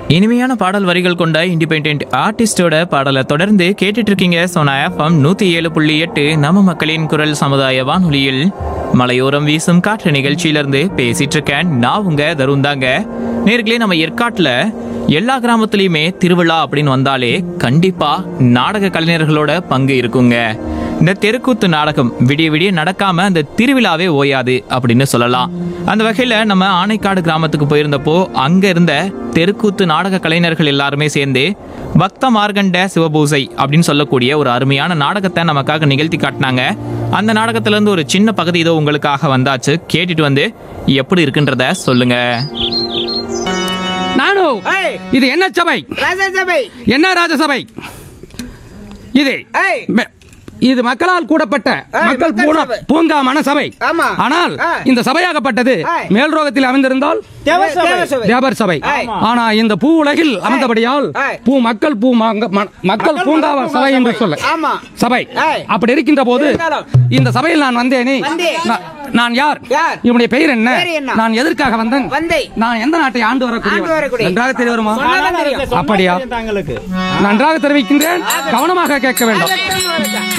இனிமையான பாடல் வரிகள் கொண்ட இண்டிபெண்ட் ஆர்டிஸ்டோட பாடலை தொடர்ந்து கேட்டுட்டு இருக்கீங்க சோனா எஃப்எம் நூத்தி ஏழு புள்ளி எட்டு நம்ம மக்களின் குரல் சமுதாய வானொலியில் மலையோரம் வீசும் காற்று நிகழ்ச்சியிலிருந்து பேசிட்டு இருக்கேன் நான் உங்க தருண் தாங்க நேர்களே நம்ம ஏற்காட்டுல எல்லா கிராமத்துலயுமே திருவிழா அப்படின்னு வந்தாலே கண்டிப்பா நாடக கலைஞர்களோட பங்கு இருக்குங்க இந்த தெருக்கூத்து நாடகம் விடிய விடிய நடக்காம அந்த திருவிழாவே ஓயாது அப்படின்னு சொல்லலாம் அந்த வகையில நம்ம ஆனைக்காடு கிராமத்துக்கு போயிருந்தப்போ அங்க இருந்த தெருக்கூத்து நாடக கலைஞர்கள் எல்லாருமே சேர்ந்து பக்த மார்கண்ட சிவபூசை அப்படின்னு சொல்லக்கூடிய ஒரு அருமையான நாடகத்தை நமக்காக நிகழ்த்தி காட்டினாங்க அந்த நாடகத்துல இருந்து ஒரு சின்ன பகுதி இதோ உங்களுக்காக வந்தாச்சு கேட்டுட்டு வந்து எப்படி இருக்குன்றத சொல்லுங்க நானு ஏய். இது என்ன சபை ராஜசபை என்ன ராஜசபை இது ஏய். மெ- இது மக்களால் கூடப்பட்ட ஏய், மக்கள் மக்கள் பூன- சபை. பூங்காமான சபை ஆமா. ஆனால் ஏய். இந்த சபையாகப்பட்டது ஏய். மேல்ரோகத்தில் அமைந்திருந்தால் தேவசபை வியாபார சபை ஏய். ஆனா இந்த பூ உலகில் அமைந்தபடியால் ஏய். பூ மக்கள் பூ மங்க- ம- மக்கள் பூங்காவ பூங்கா சபை என்று சபை. சொல்ல ஆமா. சபை ஏய். அப்படி இருக்கின்ற போது இருந்தாலும். இந்த சபையில் நான் வந்தேனே வந்தேன். நான்- நான் யார் யார்? இவனுடைய பெயர் என்ன பெயர் என்ன? நான் எதற்காக வந்தேன் வந்தேன். நான் எந்த நாட்டை ஆண்டு ஆண்டு வரக்கூடிய வரக்கூடிய. நன்றாக தெரிய வருமா சொன்னாதான் தெரியும். அப்படியா தங்களுக்கு நன்றாக தெரிவிக்கின்றேன் கவனமாக கேட்க வேண்டும் அதற்கு